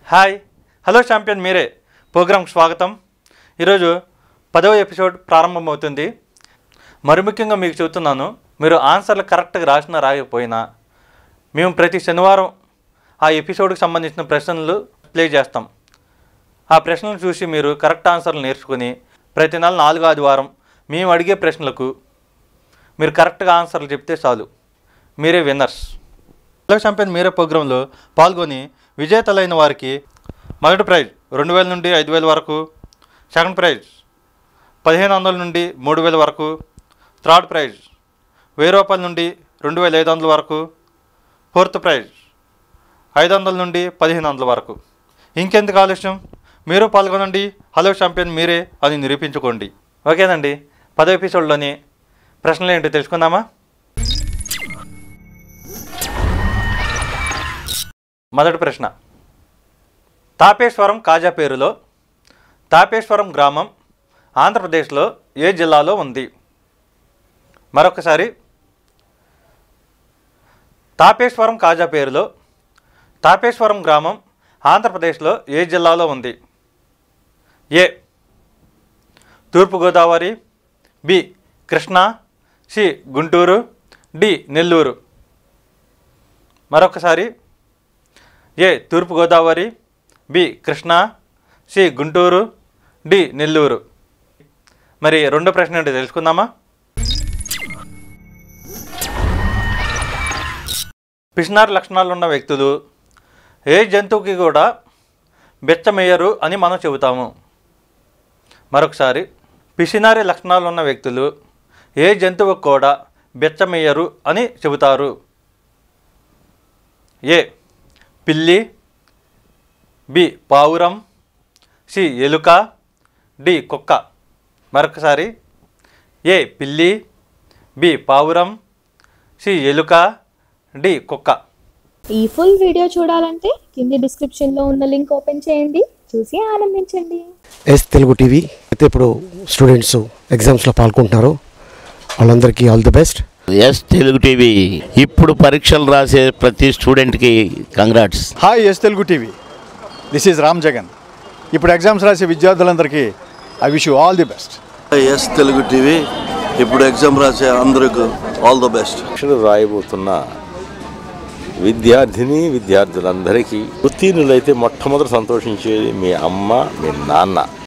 hi hello champion మీరే ప్రోగ్రాంకి స్వాగతం ఈరోజు పదవ ఎపిసోడ్ ప్రారంభమవుతుంది మరి ముఖ్యంగా మీకు చెబుతున్నాను మీరు ఆన్సర్లు కరెక్ట్గా రాసినా రాయకపోయినా మేము ప్రతి శనివారం ఆ ఎపిసోడ్కి సంబంధించిన ప్రశ్నలు ప్లే చేస్తాం ఆ ప్రశ్నలు చూసి మీరు కరెక్ట్ ఆన్సర్లు నేర్చుకుని ప్రతి నెల నాలుగో ఆదివారం మేము అడిగే ప్రశ్నలకు మీరు కరెక్ట్గా ఆన్సర్లు చెప్తే చాలు మీరే విన్నర్స్ హలో ఛాంపియన్ మీరే ప్రోగ్రాంలో పాల్గొని విజేతలైన వారికి మొదటి ప్రైజ్ రెండు వేల నుండి ఐదు వేల వరకు సెకండ్ ప్రైజ్ పదిహేను వందల నుండి మూడు వేల వరకు థర్డ్ ప్రైజ్ వెయ్యి రూపాయల నుండి రెండు వేల ఐదు వందల వరకు ఫోర్త్ ప్రైజ్ ఐదు వందల నుండి పదిహేను వందల వరకు ఇంకెందుకు ఆలస్యం మీరు పాల్గొనండి హలో ఛాంపియన్ మీరే అని నిరూపించుకోండి ఓకేనండి పదో ఎపిసోడ్లోని ప్రశ్నలు ఏంటో తెలుసుకుందామా మొదటి ప్రశ్న తాపేశ్వరం కాజా పేరులో తాపేశ్వరం గ్రామం ఆంధ్రప్రదేశ్లో ఏ జిల్లాలో ఉంది మరొకసారి తాపేశ్వరం కాజా పేరులో తాపేశ్వరం గ్రామం ఆంధ్రప్రదేశ్లో ఏ జిల్లాలో ఉంది ఏ తూర్పుగోదావరి B Krishna C Guntur D Nellore మరొకసారి ఏ తూర్పుగోదావరి B Krishna C Guntur D Nellore మరి రెండో ప్రశ్న ఏంటో తెలుసుకుందామా పిషనార్ లక్షణాలు ఉన్న వ్యక్తులు ఏ జంతువుకి కూడా బెచ్చమేయరు అని మనం చెబుతాము మరొకసారి పిసినారి లక్షణాలు ఉన్న వ్యక్తులు ఏ జంతువుకు కూడా బెచ్చమేయరు అని చెబుతారు ఏ పిల్లి బి పావురం సి ఎలుక డి కుక్క మరొకసారి ఏ పిల్లి బి పావురం సి ఎలుక డి కుక్క ఈ ఫుల్ వీడియో చూడాలంటే కింది డిస్క్రిప్షన్ లో ఉన్న లింక్ ఓపెన్ చేయండి చూసి ఆనందించండి ఎస్ తెలుగు టీవీ అయితే ఇప్పుడు స్టూడెంట్స్ ఎగ్జామ్స్లో పాల్గొంటున్నారు వాళ్ళందరికీ all the best S Telugu TV ఇప్పుడు పరీక్షలు రాసే ప్రతి స్టూడెంట్కి congrats hi S Telugu TV this is Ram Jagan ఇప్పుడు ఎగ్జామ్స్ రాసే విద్యార్థులందరికీ I wish you all the best S Telugu TV ఇప్పుడు ఎగ్జామ్ రాసే అందరికి ఆల్ ద బెస్ట్ పరీక్షలు రాయబోతున్న విద్యార్థిని విద్యార్థులందరికీ ఉత్తీర్ణులైతే మొట్టమొదటి సంతోషించేది మీ అమ్మ మీ నాన్న